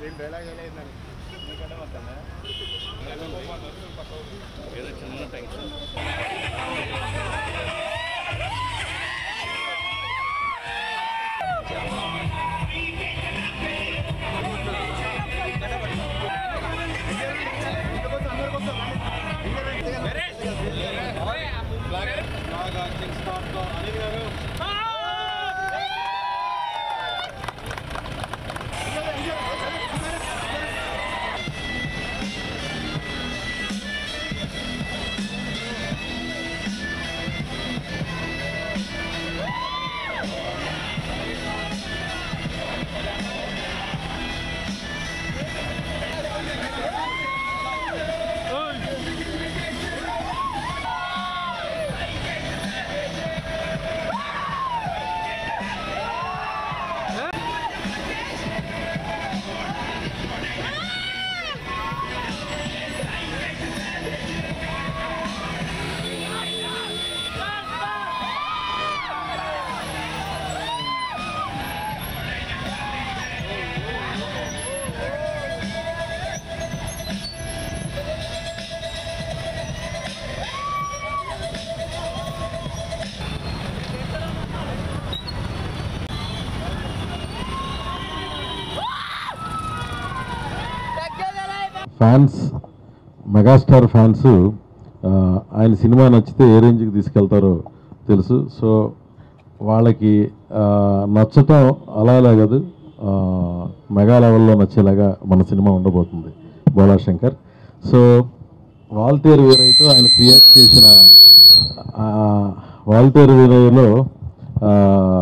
ఏదో చిన్న tension fans megastar fans ఆ, ఆయన సినిమా నచ్చితే ఏ రేంజ్కి తీసుకెళ్తారో తెలుసు సో వాళ్ళకి ఆ, నచ్చటం అలా అలా కాదు ఆ, మెగా లెవెల్లో నచ్చేలాగా మన సినిమా ఉండబోతుంది బోలా శంకర్ సో వాల్తేరు వీరయ్యతో ఆయన క్రియేట్ చేసిన ఆ, వాల్తేరు వీరయ్యలో ఆ,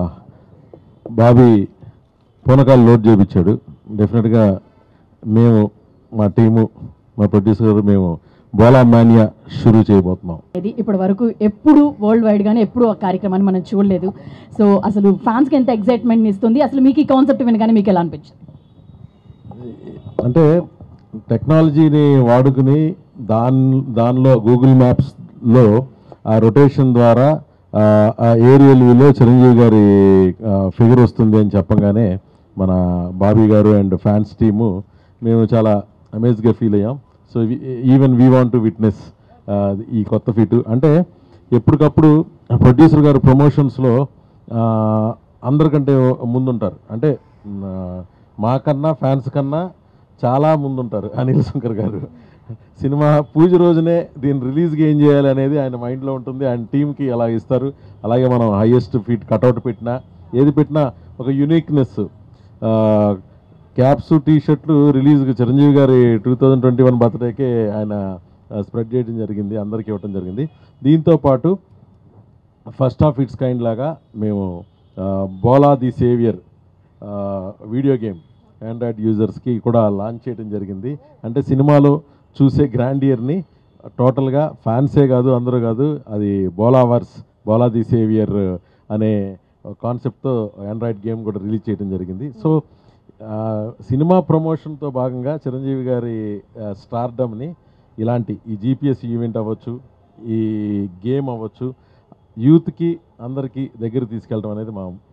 బాబీ పూనకాలు లోడ్ చేయించాడు డెఫినెట్గా మేము మా టీము మా ప్రొడ్యూసర్ మేము బోలా మానియా షురూ చేయబోతున్నాం ఇది ఇప్పటి వరకు ఎప్పుడు వరల్డ్ వైడ్ గానే ఎప్పుడు ఆ కార్యక్రమాన్ని మనం చూడలేదు సో అసలు ఫ్యాన్స్ కి ఎంత ఎక్సైట్మెంట్ ఇస్తుంది అసలు మీకు ఈ కాన్సెప్ట్ వినగానే మీకు ఎలా అనిపించింది అంటే టెక్నాలజీని వాడుకుని దాని దానిలో గూగుల్ మ్యాప్స్లో ఆ రొటేషన్ ద్వారా ఆ, ఆ ఏరియల్ వ్యూలో చిరంజీవి గారి ఫిగర్ వస్తుంది అని చెప్పగానే మన బాబీ గారు అండ్ ఫ్యాన్స్ టీము మేము చాలా అమేజ్గా ఫీల్ అయ్యాం so even we want to witness ఈ కొత్త ఫీటు అంటే ఎప్పటికప్పుడు ప్రొడ్యూసర్ గారు ప్రమోషన్స్లో అందరికంటే ముందుంటారు అంటే ఆ, మాకన్నా ఫ్యాన్స్ కన్నా చాలా ముందుంటారు అనిల్ శంకర్ గారు సినిమా పూజ రోజునే దీన్ని రిలీజ్కి ఏం చేయాలి అనేది ఆయన మైండ్లో ఉంటుంది ఆయన టీంకి అలా ఇస్తారు అలాగే మనం హైయెస్ట్ ఫీట్ కటౌట్ పెట్టినా ఏది పెట్టినా ఒక యునిక్నెస్ క్యాప్స్ టీ షర్ట్లు రిలీజ్కి చిరంజీవి గారి టూ థౌజండ్ ట్వంటీ వన్ బర్త్డేకే ఆయన స్ప్రెడ్ చేయడం జరిగింది అందరికీ ఇవ్వడం జరిగింది దీంతో పాటు ఫస్ట్ ఆఫ్ ఇట్స్ కైండ్ లాగా మేము ఆ, బోలా ది సేవియర్ ఆ, వీడియో గేమ్ ఆండ్రాయిడ్ యూజర్స్కి కూడా లాంచ్ చేయడం జరిగింది అంటే సినిమాలో చూసే గ్రాండియర్ని టోటల్గా ఫ్యాన్సే కాదు అందరూ కాదు అది Bhola verse Bhola the saviour అనే కాన్సెప్ట్తో ఆండ్రాయిడ్ గేమ్ కూడా రిలీజ్ చేయడం జరిగింది సో ఆ, సినిమా ప్రమోషన్తో భాగంగా చిరంజీవి గారి స్టార్డమ్ని ఇలాంటి ఈ జీపీఎస్ ఈవెంట్ అవ్వచ్చు ఈ గేమ్ అవ్వచ్చు యూత్కి అందరికీ దగ్గర తీసుకెళ్ళడం అనేది మా